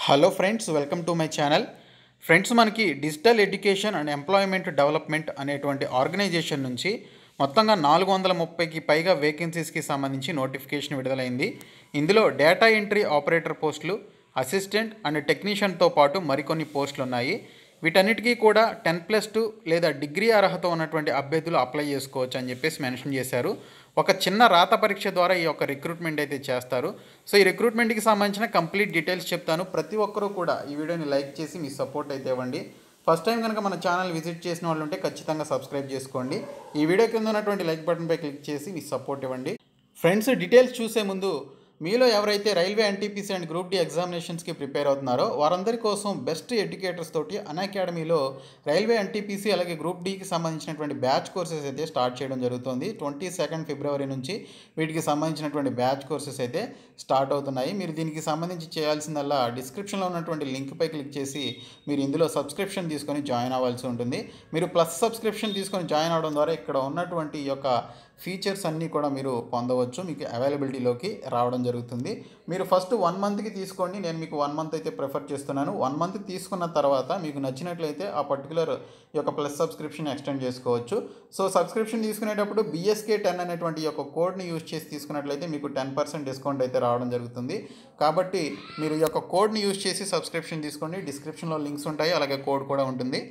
hello friends welcome to my channel friends మనకి digital education and employment development అనేటువంటి organisation నుంచి మొత్తంగా నాలుగు వందల ముప్పైకి పైగా వేకెన్సీస్కి సంబంధించి నోటిఫికేషన్ విడుదలైంది ఇందులో డేటా ఎంట్రీ ఆపరేటర్ పోస్టులు అసిస్టెంట్ అండ్ టెక్నీషియన్తో పాటు మరికొన్ని పోస్టులు ఉన్నాయి వీటన్నిటికీ కూడా టెన్ ప్లస్ టూ లేదా డిగ్రీ అర్హత ఉన్నటువంటి అభ్యర్థులు అప్లై చేసుకోవచ్చు అని చెప్పేసి మెన్షన్ చేశారు ఒక చిన్న రాత పరీక్ష ద్వారా ఈ యొక్క రిక్రూట్మెంట్ అయితే చేస్తారు సో ఈ రిక్రూట్మెంట్కి సంబంధించిన కంప్లీట్ డీటెయిల్స్ చెప్తాను ప్రతి ఒక్కరూ కూడా ఈ వీడియోని లైక్ చేసి మీ సపోర్ట్ అయితే ఇవ్వండి ఫస్ట్ టైం కనుక మన ఛానల్ విజిట్ చేసిన వాళ్ళు ఉంటే ఖచ్చితంగా సబ్స్క్రైబ్ చేసుకోండి ఈ వీడియో కింద ఉన్నటువంటి లైక్ బటన్పై క్లిక్ చేసి మీ సపోర్ట్ ఇవ్వండి ఫ్రెండ్స్ డీటెయిల్స్ చూసే ముందు మీలో ఎవరైతే railway NTPC and group D ఎగ్జామినేషన్స్కి ప్రిపేర్ అవుతున్నారో వారందరి కోసం బెస్ట్ ఎడ్యుకేటర్స్ తోటి అన్ అకాడమీలో రైల్వే ఎన్టీపీసీ అలాగే గ్రూప్ డికి సంబంధించినటువంటి బ్యాచ్ కోర్సెస్ అయితే స్టార్ట్ చేయడం జరుగుతుంది ట్వంటీ సెకండ్ ఫిబ్రవరి నుంచి వీటికి సంబంధించినటువంటి బ్యాచ్ కోర్సెస్ అయితే స్టార్ట్ అవుతున్నాయి మీరు దీనికి సంబంధించి చేయాల్సిందల్లా డిస్క్రిప్షన్లో ఉన్నటువంటి లింక్పై క్లిక్ చేసి మీరు ఇందులో సబ్స్క్రిప్షన్ తీసుకొని జాయిన్ అవ్వాల్సి ఉంటుంది మీరు ప్లస్ సబ్స్క్రిప్షన్ తీసుకొని జాయిన్ అవ్వడం ద్వారా ఇక్కడ ఉన్నటువంటి ఈ యొక్క ఫీచర్స్ అన్నీ కూడా మీరు పొందవచ్చు మీకు అవైలబిలిటీలోకి రావడం జరుగుతుంది మీరు ఫస్ట్ వన్ మంత్కి తీసుకోండి నేను మీకు వన్ మంత్ అయితే ప్రిఫర్ చేస్తున్నాను వన్ మంత్ తీసుకున్న తర్వాత మీకు నచ్చినట్లయితే ఆ పర్టికులర్ ఈ యొక్క ప్లస్ సబ్స్క్రిప్షన్ ఎక్స్టెండ్ చేసుకోవచ్చు సో సబ్స్క్రిప్షన్ తీసుకునేటప్పుడు బిఎస్కే టెన్ అనేటువంటి ఈ యొక్క కోడ్ని యూజ్ చేసి తీసుకున్నట్లయితే మీకు టెన్ పర్సెంట్ డిస్కౌంట్ అయితే రావడం జరుగుతుంది కాబట్టి మీరు ఈ యొక్క కోడ్ని యూజ్ చేసి సబ్స్క్రిప్షన్ తీసుకోండి డిస్క్రిప్షన్లో లింక్స్ ఉంటాయి అలాగే కోడ్ కూడా ఉంటుంది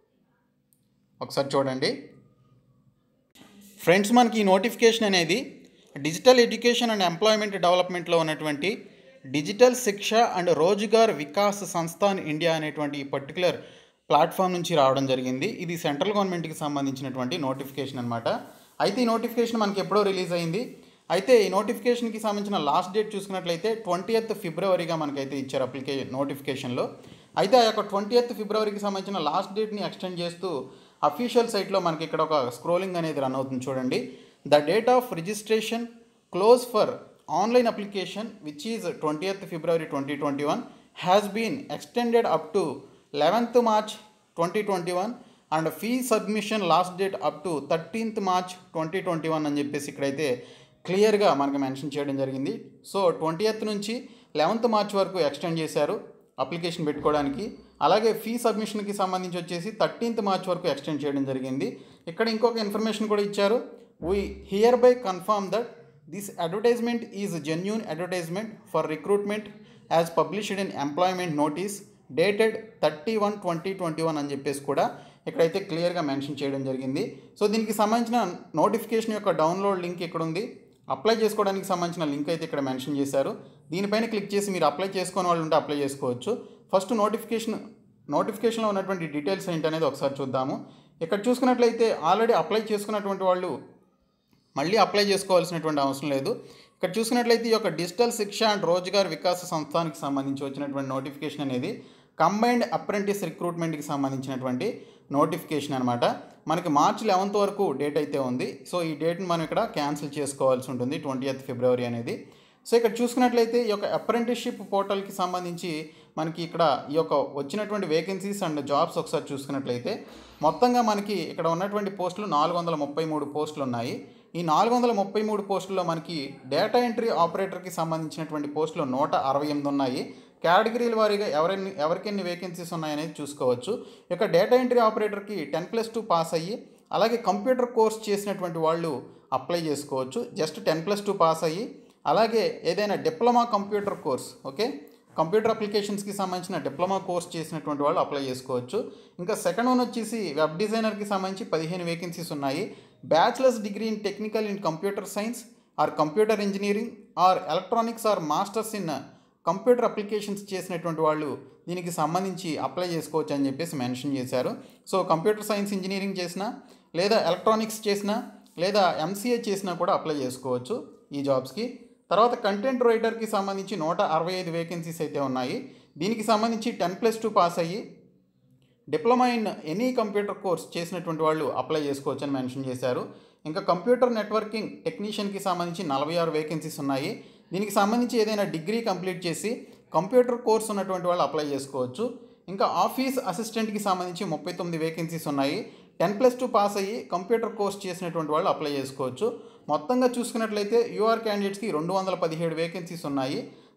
ఒకసారి చూడండి ఫ్రెండ్స్ మనకి ఈ నోటిఫికేషన్ అనేది డిజిటల్ ఎడ్యుకేషన్ అండ్ ఎంప్లాయ్మెంట్ డెవలప్మెంట్లో ఉన్నటువంటి digital Shiksha and Rozgar Vikas Sansthan India అనేటువంటి ఈ పర్టికులర్ ప్లాట్ఫామ్ నుంచి రావడం జరిగింది ఇది సెంట్రల్ గవర్నమెంట్కి సంబంధించినటువంటి నోటిఫికేషన్ అనమాట అయితే ఈ నోటిఫికేషన్ మనకి ఎప్పుడో రిలీజ్ అయింది అయితే ఈ నోటిఫికేషన్కి సంబంధించిన లాస్ట్ డేట్ చూసుకున్నట్లయితే ట్వంటీయత్ ఫిబ్రవరిగా మనకైతే ఇచ్చారు అప్లికేషన్ నోటిఫికేషన్లో అయితే ఆ యొక్క ట్వంటీయత్ ఫిబ్రవరికి సంబంధించిన లాస్ట్ డేట్ని ఎక్స్టెండ్ చేస్తూ అఫీషియల్ సైట్లో మనకి ఇక్కడ ఒక స్క్రోలింగ్ అనేది రన్ అవుతుంది చూడండి the date of registration close for online application which is twentieth February twenty twenty one has been extended up to eleventh March twenty twenty one and fee submission last date up to thirteenth March twenty twenty one అని చెప్పేసి ఇక్కడైతే క్లియర్గా మనకి mention చేయడం జరిగింది so twentieth నుంచి eleventh March వరకు extend చేశారు అప్లికేషన్ పెట్టుకోవడానికి అలాగే ఫీ సబ్మిషన్కి సంబంధించి వచ్చేసి థర్టీన్త్ మార్చ్ వరకు ఎక్స్టెండ్ చేయడం జరిగింది ఇక్కడ ఇంకొక ఇన్ఫర్మేషన్ కూడా ఇచ్చారు we hereby confirm that this advertisement is genuine advertisement for recruitment as published in employment notice dated thirty one twenty twenty one అని చెప్పేసి కూడా ఇక్కడైతే క్లియర్గా మెన్షన్ చేయడం జరిగింది సో దీనికి సంబంధించిన నోటిఫికేషన్ యొక్క డౌన్లోడ్ లింక్ ఇక్కడ ఉంది అప్లై చేసుకోవడానికి సంబంధించిన లింక్ అయితే ఇక్కడ మెన్షన్ చేశారు దీనిపైన క్లిక్ చేసి మీరు అప్లై చేసుకునే వాళ్ళు ఉంటే అప్లై చేసుకోవచ్చు ఫస్ట్ నోటిఫికేషన్ నోటిఫికేషన్లో ఉన్నటువంటి డీటెయిల్స్ ఏంటనేది ఒకసారి చూద్దాము ఇక్కడ చూసుకున్నట్లయితే ఆల్రెడీ అప్లై చేసుకున్నటువంటి వాళ్ళు మళ్ళీ అప్లై చేసుకోవాల్సినటువంటి అవసరం లేదు ఇక్కడ చూసుకున్నట్లయితే ఈ యొక్క డిజిటల్ శిక్ష అండ్ రోజ్గార్ వికాస సంస్థానికి సంబంధించి వచ్చినటువంటి నోటిఫికేషన్ అనేది కంబైన్డ్ అప్రెంటిస్ రిక్రూట్మెంట్కి సంబంధించినటువంటి నోటిఫికేషన్ అనమాట మనకి మార్చి లెవెన్త్ వరకు డేట్ అయితే ఉంది సో ఈ డేట్ని మనం ఇక్కడ క్యాన్సిల్ చేసుకోవాల్సి ఉంటుంది ట్వంటీ ఫిబ్రవరి అనేది సో ఇక్కడ చూసుకున్నట్లయితే ఈ యొక్క అప్రెంటిస్షిప్ పోర్టల్కి సంబంధించి మనకి ఇక్కడ ఈ యొక్క వచ్చినటువంటి వేకెన్సీస్ అండ్ జాబ్స్ ఒకసారి చూసుకున్నట్లయితే మొత్తంగా మనకి ఇక్కడ ఉన్నటువంటి పోస్టులు నాలుగు వందల ముప్పై మూడు పోస్టులు ఉన్నాయి ఈ నాలుగు వందల ముప్పై మూడు పోస్టుల్లో మనకి డేటా ఎంట్రీ ఆపరేటర్కి సంబంధించినటువంటి పోస్టులు నూట అరవై ఎనిమిది ఉన్నాయి కేటగిరీల వారీగా ఎవరెన్ని ఎవరికెన్ని వేకెన్సీస్ ఉన్నాయనేది చూసుకోవచ్చు ఇక డేటా ఎంట్రీ ఆపరేటర్కి టెన్ ప్లస్ టూ పాస్ అయ్యి అలాగే కంప్యూటర్ కోర్స్ చేసినటువంటి వాళ్ళు అప్లై చేసుకోవచ్చు just ten plus two pass అయ్యి అలాగే ఏదైనా diploma computer course okay computer అప్లికేషన్స్కి సంబంధించిన డిప్లొమా కోర్స్ చేసినటువంటి వాళ్ళు అప్లై చేసుకోవచ్చు ఇంకా సెకండ్ వన్ వచ్చేసి వెబ్ డిజైనర్కి సంబంధించి పదిహేను వేకెన్సీస్ ఉన్నాయి bachelors degree in technical in computer science or computer engineering or electronics or masters in computer applications చేసినటువంటి వాళ్ళు దీనికి సంబంధించి అప్లై చేసుకోవచ్చు అని చెప్పేసి మెన్షన్ చేశారు సో కంప్యూటర్ సైన్స్ ఇంజనీరింగ్ చేసినా లేదా ఎలక్ట్రానిక్స్ చేసినా లేదా ఎంసీఏ చేసినా కూడా అప్లై చేసుకోవచ్చు ఈ జాబ్స్కి తర్వాత కంటెంట్ రైటర్కి సంబంధించి నూట అరవై ఐదు వేకెన్సీస్ అయితే ఉన్నాయి దీనికి సంబంధించి టెన్ ప్లస్ టూ పాస్ అయ్యి diploma in any computer course చేసినటువంటి వాళ్ళు అప్లై చేసుకోవచ్చు అని మెన్షన్ చేశారు ఇంకా కంప్యూటర్ నెట్వర్కింగ్ టెక్నీషియన్కి సంబంధించి నలభై ఆరు వేకెన్సీస్ ఉన్నాయి దీనికి సంబంధించి ఏదైనా డిగ్రీ కంప్లీట్ చేసి కంప్యూటర్ కోర్స్ ఉన్నటువంటి వాళ్ళు అప్లై చేసుకోవచ్చు ఇంకా ఆఫీస్ అసిస్టెంట్కి సంబంధించి ముప్పై తొమ్మిది వేకెన్సీస్ ఉన్నాయి టెన్ ప్లస్ టూ పాస్ అయ్యి కంప్యూటర్ కోర్స్ చేసినటువంటి వాళ్ళు అప్లై చేసుకోవచ్చు మొత్తంగా చూసుకున్నట్లయితే యూఆర్ క్యాండిడేట్స్కి రెండు వందల పదిహేడు వేకెన్సీస్ ఉన్నాయి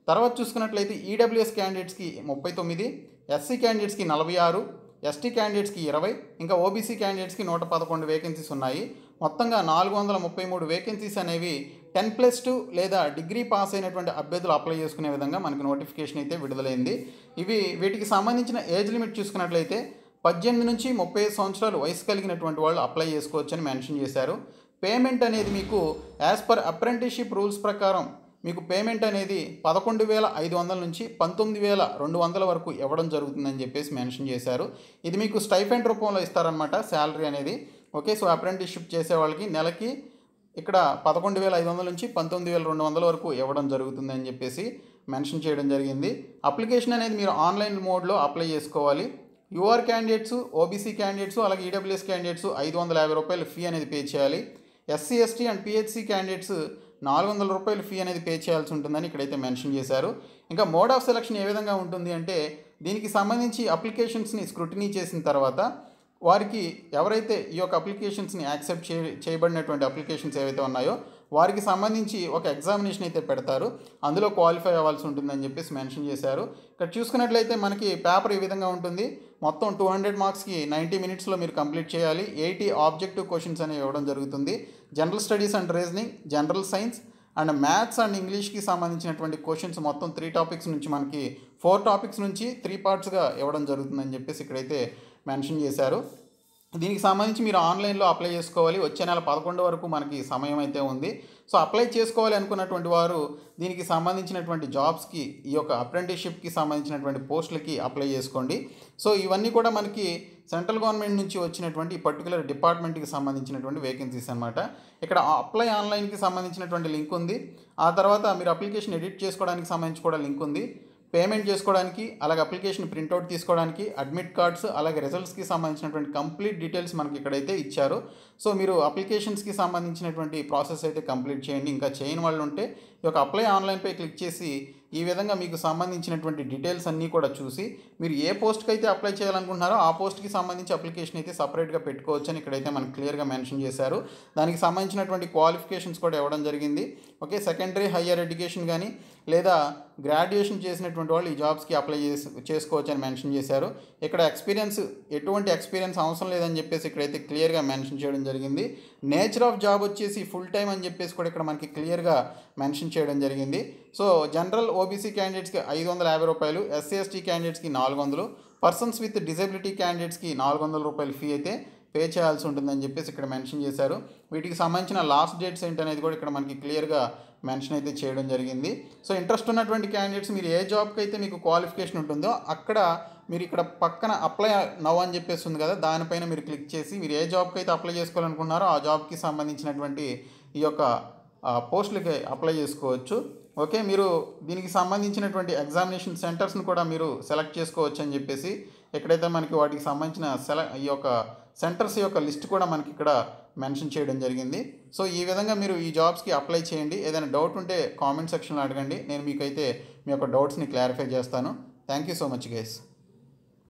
తర్వాత చూసుకున్నట్లయితే ఈడబ్ల్యూఎస్ క్యాండిడేట్స్కి ముప్పై తొమ్మిది ఎస్సీ క్యాండిడేట్స్కి నలభై ఆరు ఎస్టీ క్యాండిడేట్స్కి ఇరవై ఇంకా ఓబీసీ క్యాండిడేట్స్కి నూట పదకొండు వేకెన్సీస్ ఉన్నాయి మొత్తంగా నాలుగు వందల ముప్పై మూడు వేకెన్సీస్ అనేవి టెన్ ప్లస్ టూ లేదా డిగ్రీ పాస్ అయినటువంటి అభ్యర్థులు అప్లై చేసుకునే విధంగా మనకి నోటిఫికేషన్ అయితే విడుదలైంది ఇవి వీటికి సంబంధించిన ఏజ్ లిమిట్ చూసుకున్నట్లయితే పద్దెనిమిది నుంచి ముప్పై సంవత్సరాలు వయసు కలిగినటువంటి వాళ్ళు అప్లై చేసుకోవచ్చని మెన్షన్ చేశారు పేమెంట్ అనేది మీకు యాజ్ పర్ అప్రెంటిస్షిప్ రూల్స్ ప్రకారం మీకు పేమెంట్ అనేది పదకొండు వేల ఐదు వందల నుంచి పంతొమ్మిది వేల రెండు వందల వరకు ఇవ్వడం జరుగుతుందని చెప్పేసి మెన్షన్ చేశారు ఇది మీకు స్టైఫెండ్ రూపంలో ఇస్తారనమాట శాలరీ అనేది ఓకే సో అప్రెంటిస్షిప్ చేసే వాళ్ళకి నెలకి ఇక్కడ పదకొండు వేల ఐదు వందల నుంచి పంతొమ్మిది వేల రెండు వందల వరకు ఇవ్వడం జరుగుతుంది అని చెప్పేసి మెన్షన్ చేయడం జరిగింది అప్లికేషన్ అనేది మీరు ఆన్లైన్ మోడ్లో అప్లై చేసుకోవాలి యూఆర్ క్యాండిడేట్స్ ఓబీసీ క్యాండిడేట్స్ అలాగే ఈడబ్ల్యూఎస్ క్యాండిడేట్స్ ఐదు వందల యాభై రూపాయలు ఫీ అనేది పే చేయాలి SC ST and PHC candidates నాలుగు వందల రూపాయలు ఫీ అనేది పే చేయాల్సి ఉంటుందని ఇక్కడైతే మెన్షన్ చేశారు ఇంకా మోడ్ ఆఫ్ సెలక్షన్ ఏ విధంగా ఉంటుంది అంటే దీనికి సంబంధించి అప్లికేషన్స్ని స్క్రూటినీ చేసిన తర్వాత వారికి ఎవరైతే ఈ యొక్క అప్లికేషన్స్ని యాక్సెప్ట్ చే చేయబడినటువంటి అప్లికేషన్స్ ఏవైతే ఉన్నాయో వారికి సంబంధించి ఒక ఎగ్జామినేషన్ అయితే పెడతారు అందులో క్వాలిఫై అవ్వాల్సి ఉంటుందని చెప్పేసి మెన్షన్ చేశారు ఇక్కడ చూసుకున్నట్లయితే మనకి పేపర్ ఈ విధంగా ఉంటుంది మొత్తం టూ హండ్రెడ్ మార్క్స్కి నైంటీ మినిట్స్లో మీరు కంప్లీట్ చేయాలి ఎయిటీ ఆబ్జెక్టివ్ క్వశ్చన్స్ అనేవి ఇవ్వడం జరుగుతుంది general studies and reasoning general science and maths and ఇంగ్లీష్కి సంబంధించినటువంటి క్వశ్చన్స్ మొత్తం త్రీ టాపిక్స్ నుంచి మనకి ఫోర్ టాపిక్స్ నుంచి త్రీ పార్ట్స్గా ఇవ్వడం జరుగుతుందని చెప్పేసి ఇక్కడైతే మెన్షన్ చేశారు దీనికి సంబంధించి మీరు ఆన్లైన్లో అప్లై చేసుకోవాలి వచ్చే నెల పదకొండు వరకు మనకి సమయం అయితే ఉంది సో అప్లై చేసుకోవాలి అనుకున్నటువంటి వారు దీనికి సంబంధించినటువంటి జాబ్స్కి ఈ యొక్క అప్రెంటిస్షిప్కి సంబంధించినటువంటి పోస్టులకి అప్లై చేసుకోండి సో ఇవన్నీ కూడా మనకి సెంట్రల్ గవర్నమెంట్ నుంచి వచ్చినటువంటి పర్టికులర్ డిపార్ట్మెంట్కి సంబంధించినటువంటి వేకెన్సీస్ అనమాట ఇక్కడ అప్లై ఆన్లైన్కి సంబంధించినటువంటి లింక్ ఉంది ఆ తర్వాత మీరు అప్లికేషన్ ఎడిట్ చేసుకోవడానికి సంబంధించి కూడా లింక్ ఉంది పేమెంట్ చేసుకోవడానికి అలాగే అప్లికేషన్ ప్రింట్అవుట్ తీసుకోవడానికి అడ్మిట్ కార్డ్స్ అలాగే రిజల్ట్స్కి సంబంధించినటువంటి కంప్లీట్ డీటెయిల్స్ మనకి ఇక్కడైతే ఇచ్చారు సో మీరు అప్లికేషన్స్కి సంబంధించినటువంటి ప్రాసెస్ అయితే కంప్లీట్ చేయండి ఇంకా చేయని వాళ్ళు ఉంటే ఈ యొక్క అప్లై ఆన్లైన్పై క్లిక్ చేసి ఈ విధంగా మీకు సంబంధించినటువంటి డీటెయిల్స్ అన్నీ కూడా చూసి మీరు ఏ పోస్ట్కి అయితే అప్లై చేయాలనుకుంటున్నారో ఆ పోస్ట్కి సంబంధించి అప్లికేషన్ అయితే సపరేట్గా పెట్టుకోవచ్చు అని ఇక్కడైతే మనకు క్లియర్గా మెన్షన్ చేశారు దానికి సంబంధించినటువంటి క్వాలిఫికేషన్స్ కూడా ఇవ్వడం జరిగింది ఓకే సెకండరీ హయ్యర్ ఎడ్యుకేషన్ కానీ లేదా గ్రాడ్యుయేషన్ చేసినటువంటి వాళ్ళు ఈ జాబ్స్కి అప్లై చేసి చేసుకోవచ్చు అని మెన్షన్ చేశారు ఇక్కడ ఎక్స్పీరియన్స్ ఎటువంటి ఎక్స్పీరియన్స్ అవసరం లేదని చెప్పేసి ఇక్కడైతే క్లియర్గా మెన్షన్ చేయడం జరిగింది నేచర్ ఆఫ్ జాబ్ వచ్చేసి ఫుల్ టైం అని చెప్పేసి కూడా ఇక్కడ మనకి క్లియర్గా మెన్షన్ చేయడం జరిగింది సో జనరల్ ఓబీసీ క్యాండిడేట్స్కి ఐదు వందల యాభై రూపాయలు ఎస్సీ ఎస్టీ క్యాండిడేట్స్కి నాలుగు వందలు పర్సన్స్ విత్ డిజబిలిటీ క్యాండిడేట్స్కి నాలుగు వందల రూపాయలు ఫీ అయితే పే చేయాల్సి ఉంటుందని చెప్పేసి ఇక్కడ మెన్షన్ చేశారు వీటికి సంబంధించిన లాస్ట్ డేట్స్ ఏంటనేది కూడా ఇక్కడ మనకి క్లియర్గా మెన్షన్ అయితే చేయడం జరిగింది సో ఇంట్రెస్ట్ ఉన్నటువంటి క్యాండిడేట్స్ మీరు ఏ జాబ్కి అయితే మీకు క్వాలిఫికేషన్ ఉంటుందో అక్కడ మీరు ఇక్కడ పక్కన అప్లై నవ్ అని చెప్పేసి ఉంది కదా దానిపైన మీరు క్లిక్ చేసి మీరు ఏ జాబ్కి అయితే అప్లై చేసుకోవాలనుకున్నారో ఆ జాబ్కి సంబంధించినటువంటి ఈ యొక్క పోస్టులకి అప్లై చేసుకోవచ్చు ఓకే మీరు దీనికి సంబంధించినటువంటి ఎగ్జామినేషన్ సెంటర్స్ని కూడా మీరు సెలెక్ట్ చేసుకోవచ్చు అని చెప్పేసి ఎక్కడైతే మనకి వాటికి సంబంధించిన సెల ఈ యొక్క సెంటర్స్ యొక్క లిస్ట్ కూడా మనకి ఇక్కడ మెన్షన్ చేయడం జరిగింది సో ఈ విధంగా మీరు ఈ జాబ్స్కి అప్లై చేయండి ఏదైనా డౌట్ ఉంటే కామెంట్ సెక్షన్లో అడగండి నేను మీకైతే మీ యొక్క డౌట్స్ని క్లారిఫై చేస్తాను thank you so much guys